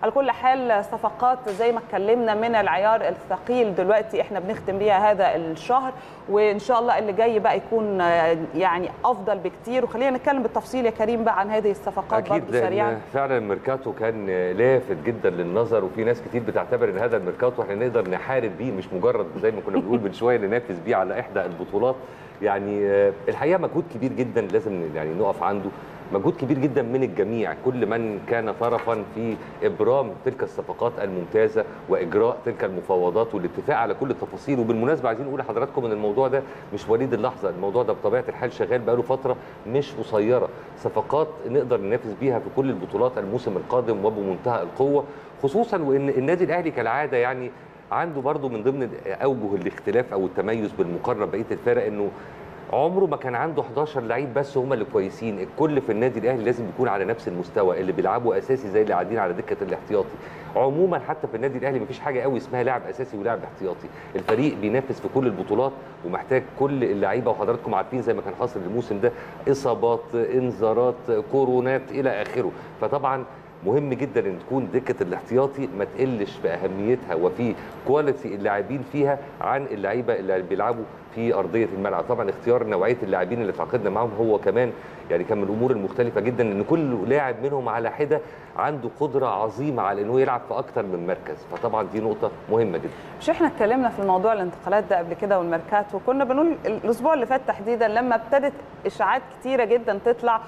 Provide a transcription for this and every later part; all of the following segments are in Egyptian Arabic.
على كل حال صفقات زي ما اتكلمنا من العيار الثقيل دلوقتي احنا بنختم بيها هذا الشهر وان شاء الله اللي جاي بقى يكون يعني افضل بكتير وخلينا نتكلم بالتفصيل يا كريم بقى عن هذه الصفقات اكيد برضه سريعا لان فعلا الميركاتو كان لافت جدا للنظر وفي ناس كتير بتعتبر ان هذا الميركاتو احنا نقدر نحارب بيه مش مجرد زي ما كنا بنقول من شويه ننافس بيه على احدى البطولات يعني الحقيقه مجهود كبير جدا لازم يعني نقف عنده مجهود كبير جدا من الجميع كل من كان طرفا في ابرام تلك الصفقات الممتازه واجراء تلك المفاوضات والاتفاق على كل التفاصيل وبالمناسبه عايزين نقول لحضراتكم ان الموضوع ده مش وليد اللحظه الموضوع ده بطبيعه الحال شغال بقاله فتره مش قصيره صفقات نقدر ننافس بيها في كل البطولات الموسم القادم وبمنتهى القوه خصوصا وان النادي الاهلي كالعاده يعني عنده برضه من ضمن اوجه الاختلاف او التميز بالمقارنه ببقيه الفرق انه عمره ما كان عنده 11 لعيب بس هم اللي كويسين الكل في النادي الاهلي لازم يكون على نفس المستوى اللي بيلعبوا اساسي زي اللي قاعدين على دكه الاحتياطي عموما حتى في النادي الاهلي مفيش حاجه قوي اسمها لاعب اساسي ولاعب احتياطي الفريق بينافس في كل البطولات ومحتاج كل اللعيبه وحضراتكم عارفين زي ما كان حاصل الموسم ده اصابات انذارات كورونات الى اخره فطبعا مهم جدا ان تكون دكه الاحتياطي ما تقلش في اهميتها وفي كواليتي اللاعبين فيها عن اللعيبه اللي بيلعبوا في ارضيه الملعب طبعا اختيار نوعيه اللاعبين اللي تعاقدنا معاهم هو كمان يعني كان من الامور المختلفه جدا ان كل لاعب منهم على حده عنده قدره عظيمه على انه يلعب في اكتر من مركز فطبعا دي نقطه مهمه جدا مش احنا اتكلمنا في الموضوع الانتقالات ده قبل كده والميركاتو وكنا بنقول الاسبوع اللي فات تحديدا لما ابتدت اشاعات كتيره جدا تطلع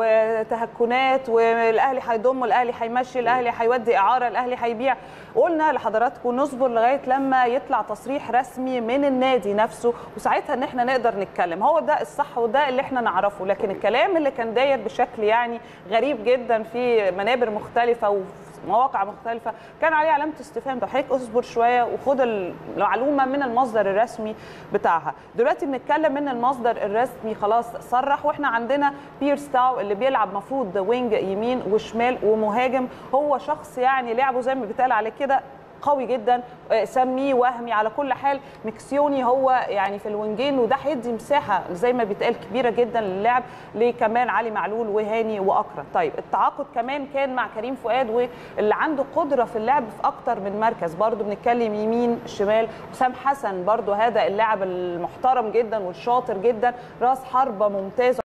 وتهكنات والاهلي هيضم والاهلي هيمشي الاهلي هيودي اعاره الاهلي هيبيع قلنا لحضراتكم نصبر لغايه لما يطلع تصريح رسمي من النادي نفسه وساعتها ان احنا نقدر نتكلم هو ده الصح وده اللي احنا نعرفه لكن الكلام اللي كان داير بشكل يعني غريب جدا في منابر مختلفه وفي مواقع مختلفه كان عليه علامه استفهام طب حضرتك اصبر شويه وخد المعلومه من المصدر الرسمي بتاعها دلوقتي بنتكلم ان المصدر الرسمي خلاص صرح واحنا عندنا بيرس تاو اللي بيلعب مفروض وينج يمين وشمال ومهاجم هو شخص يعني لعبه زي ما بيتقال عليه كده قوي جدا سميه وهمي على كل حال مكسيوني هو يعني في الوينجين وده هيدي مساحه زي ما بيتقال كبيره جدا للعب لكمان علي معلول وهاني واكرم طيب التعاقد كمان كان مع كريم فؤاد واللي عنده قدره في اللعب في اكتر من مركز برده بنتكلم يمين شمال حسام حسن برده هذا اللاعب المحترم جدا والشاطر جدا راس حربه ممتازه